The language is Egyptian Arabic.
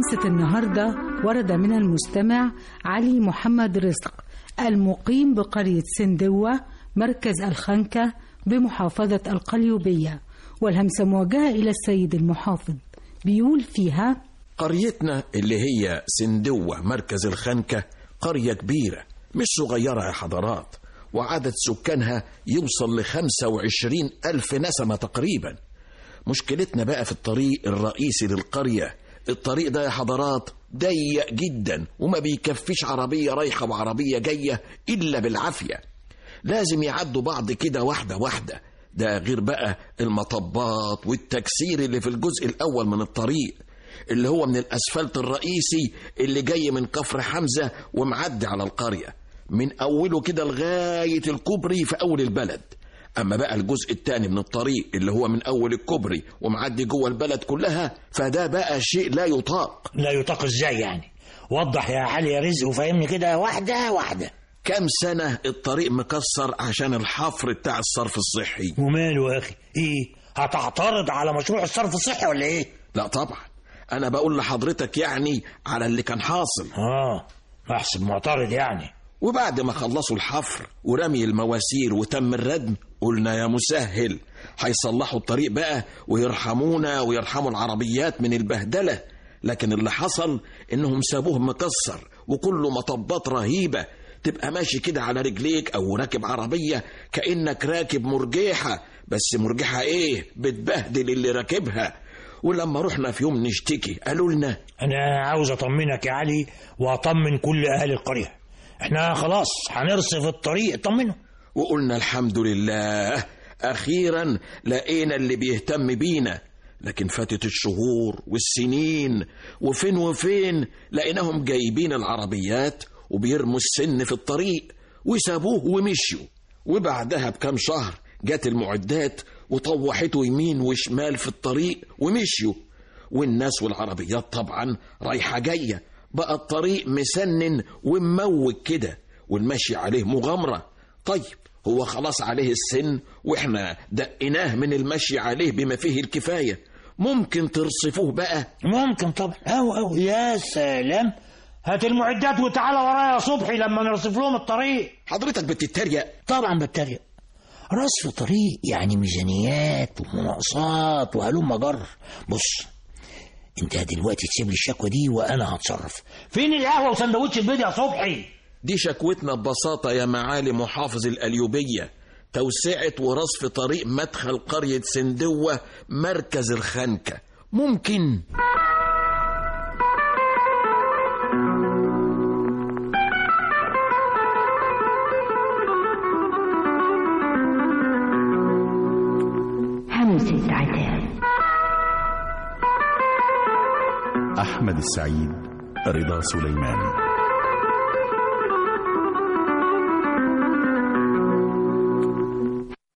قصة النهاردة ورد من المستمع علي محمد رزق المقيم بقرية سندوة مركز الخنكة بمحافظة القليوبية والهمسة موجهة إلى السيد المحافظ بيقول فيها قريتنا اللي هي سندوة مركز الخنكة قرية كبيرة مش صغيرة يا حضرات وعدد سكانها يوصل لخمسة وعشرين ألف نسمة تقريبا مشكلتنا بقى في الطريق الرئيسي للقرية الطريق ده يا حضرات ضيق جدا وما بيكفيش عربية رايحة وعربية جاية إلا بالعافية لازم يعدوا بعض كده واحدة واحدة ده غير بقى المطبات والتكسير اللي في الجزء الأول من الطريق اللي هو من الأسفلت الرئيسي اللي جاي من كفر حمزة ومعدي على القرية من أوله كده لغاية الكوبري في أول البلد أما بقى الجزء الثاني من الطريق اللي هو من أول الكوبري ومعدي جوه البلد كلها فده بقى شيء لا يطاق لا يطاق ازاي يعني وضح يا علي يا رزق وفهمني كده واحدة واحدة كام سنة الطريق مكسر عشان الحفر بتاع الصرف الصحي وماله يا أخي إيه هتعترض على مشروع الصرف الصحي ولا إيه لا طبعا أنا بقول لحضرتك يعني على اللي كان حاصل آه أحسب معترض يعني وبعد ما خلصوا الحفر ورمي المواسير وتم الردم قلنا يا مسهل هيصلحوا الطريق بقى ويرحمونا ويرحموا العربيات من البهدلة لكن اللي حصل انهم سابوه مكسر وكله مطبات رهيبة تبقى ماشي كده على رجليك او راكب عربية كأنك راكب مرجحة بس مرجحة ايه بتبهدل اللي راكبها ولما رحنا في يوم نشتكي قالوا لنا أنا عاوز أطمنك يا علي وأطمن كل أهل القرية إحنا خلاص هنرصف الطريق طمنه وقلنا الحمد لله أخيرا لقينا اللي بيهتم بينا لكن فاتت الشهور والسنين وفين وفين لقيناهم جايبين العربيات وبيرموا السن في الطريق وسابوه ومشيوا وبعدها بكام شهر جت المعدات وطوحته يمين وشمال في الطريق ومشيوا والناس والعربيات طبعا رايحة جاية بقى الطريق مسنن ومموج كده والمشي عليه مغامرة طيب هو خلاص عليه السن واحنا دقناه من المشي عليه بما فيه الكفاية ممكن ترصفوه بقى ممكن طبعا أو أو يا سلام هات المعدات وتعالى ورايا يا صبحي لما نرصف لهم الطريق حضرتك بتتريق طبعا بتريق رصف طريق يعني ميزانيات ومناقصات وهلم جر بص انت دلوقتي تسيب لي الشكوى دي وانا هتصرف فين القهوه وسندوتش البيض يا صبحي دي شكوتنا ببساطة يا معالي محافظ الأليوبية توسعة ورصف طريق مدخل قرية سندوة مركز الخنكة ممكن همسة عتاب أحمد السعيد رضا سليمان